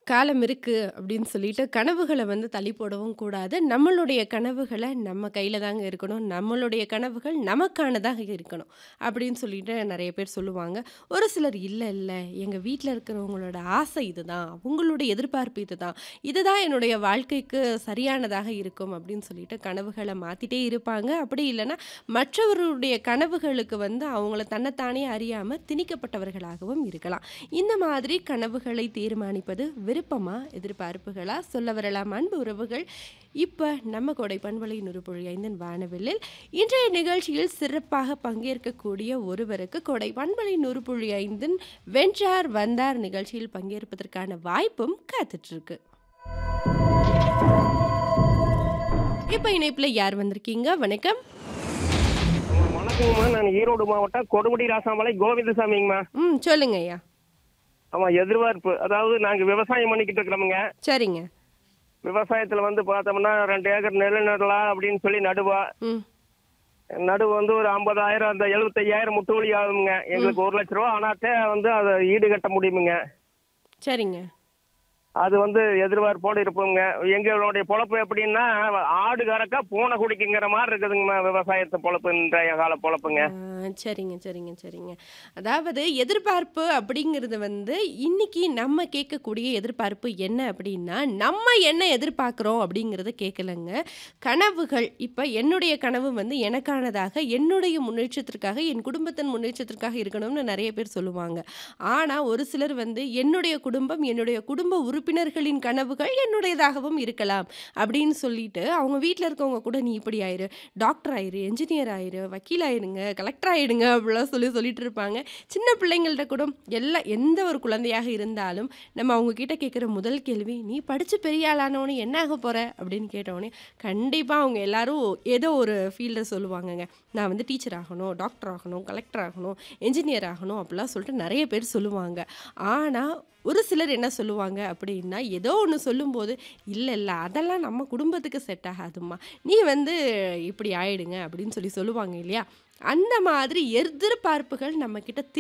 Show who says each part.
Speaker 1: காலம் இருக்கு அப்படின்னு சொல்லிட்டு கனவுகள வந்து தள்ளி போடவும் கூடாது. நம்மளுடைய கனவுகள நம்ம கையில தாங்க இருக்கணும். நம்மளுடைய கனவுகள் நமக்கானதாக இருக்கணும். அப்படின்னு சொல்லிட்டு நெறைய பேர் சொல்லுவாங்க. ஒரு சிலர் இல்ல, இல்ல எங்க வீட்ல இருக்கிறவங்களோட ஆசை இதுதான். அவங்களுடைய எதிர்பார்ப்பு இதுதான். இதுதான் என்னுடைய வாழ்க்கைக்கு சரியானதாக இருக்கும் அப்படின்னு சொல்லிட்டு கனவுகள மாத்திட்டே இருப்பாங்க. அப்படி இல்லன்னா மற்றவர்களுடைய கனவுகளுக்கு வந்து அவங்கள தன்னைத்தானே அறியாம திணிக்கப்பட்டவர்களாகவும் இருக்கலாம். இந்த மாதிரி கனவுகளை தீர்மானிப்பது விருப்பமா? எதிர்பார்ப்புகளா? சொல்ல வரலாம் அன்பு உறவுகள். இப்ப நம்ம கோடை பண்பலை 100.5 வானவில்லில் இன்றைய நிகழ்ச்சியில் சிறப்பாக பங்கேற்கக்கூடிய ஒருவருக்கு கோடை பண்பலை 100.5 வென்றார் வந்தார் நிகழ்ச்சியில் பங்கேற்பதற்கான வாய்ப்பும் காத்துட்டு இருக்கு. இப்ப இணைப்புல யார் வந்திருக்கீங்க? வணக்கம்.
Speaker 2: வணக்கங்கம்மா. நான் ஈரோடு மாவட்டம் கொடுமுடி ராசாமலை கோவிந்தசாமிங்கம்மா.
Speaker 1: ம். சொல்லுங்க ஐயா.
Speaker 2: ஆமா எதிர்பார்ப்பு. அதாவது நாங்க விவசாயம் பண்ணிக்கிட்டு இருக்கிறோமுங்க.
Speaker 1: சரிங்க.
Speaker 2: விவசாயத்துல வந்து பார்த்தோம்னா 2 ஏக்கர் நெல் நடலாம் அப்படின்னு சொல்லி நடுவா.
Speaker 1: ம்.
Speaker 2: நடுவு வந்து ஒரு 50,000 அந்த 75,000 முட்டுவலி ஆகுங்க. எங்களுக்கு ரூ. 1,00,000 ஆனாத்தே வந்து அத ஈடு கட்ட முடியுமுங்க.
Speaker 1: சரிங்க.
Speaker 2: அது வந்து எதிர்பார்ப்போடு இருப்போங்க. எங்களுடைய பொழப்பு எப்படின்னா ஆடு கறக்க பூனை குடிக்குங்கிற மாரி இருக்குதுங்கம்மா விவசாயத்து பொழப்பு இன்றைய கால பொழப்புங்க.
Speaker 1: ஆ சரிங்க, சரிங்க, சரிங்க. அதாவது எதிர்பார்ப்பு அப்படிங்கிறது வந்து இன்னைக்கு நம்ம கேட்கக்கூடிய எதிர்பார்ப்பு என்ன அப்படின்னா, நம்ம என்ன எதிர்பார்க்குறோம் அப்படிங்கிறத கேட்கலங்க. கனவுகள் இப்ப என்னுடைய கனவு வந்து எனக்கானதாக, என்னுடைய முன்னேற்றத்திற்காக, என் குடும்பத்தின் முன்னேற்றத்திற்காக இருக்கணும்னு நெறைய பேர் சொல்லுவாங்க. ஆனா ஒரு சிலர் வந்து என்னுடைய குடும்பம், என்னுடைய குடும்ப உறுப்பினர்களின் கனவுகள் என்னுடையதாகவும் இருக்கலாம். அப்படின்னு சொல்லிட்டு அவங்க வீட்ல இருக்கவங்க கூட நீ இப்படி ஆயிரு, டாக்டர் ஆயிரு, என்ஜினியர் ஆயிரு, வக்கீல் ஆயிடுங்க, கலெக்டர் ஆயிடுங்க அப்படிலாம் சொல்லி சொல்லிட்டு இருப்பாங்க. சின்ன பிள்ளைங்கள்ட்ட கூட எல்லா எந்த ஒரு குழந்தையாக இருந்தாலும் நம்ம அவங்க கிட்ட கேட்கிற முதல் கேள்வி, "நீ படிச்சு பெரிய ஆளானோனே என்ன ஆக போற?" அப்படின்னு கேட்டோனே, கண்டிப்பா அவங்க எல்லாரும் ஏதோ ஒரு ஃபீல்ட சொல்லுவாங்கங்க. நான் வந்து டீச்சர் ஆகணும், டாக்டர் ஆகணும், கலெக்டர் ஆகணும், என்ஜினியர் ஆகணும் அப்படிலாம் சொல்லிட்டு நெறைய பேர் சொல்லுவாங்க. ஆனா ஒரு சிலர் என்ன சொல்லுவாங்க அப்படின்னா, ஏதோ ஒண்ணு சொல்லும்போது, "இல்ல, இல்ல அதெல்லாம் நம்ம குடும்பத்துக்கு செட் ஆகாதும்மா. நீ வந்து இப்படி ஆயிடுங்க" அப்படின்னு சொல்லி சொல்லுவாங்க இல்லையா? அந்த மாதிரி எதிர்பார்ப்புகள் நம்மகிட்ட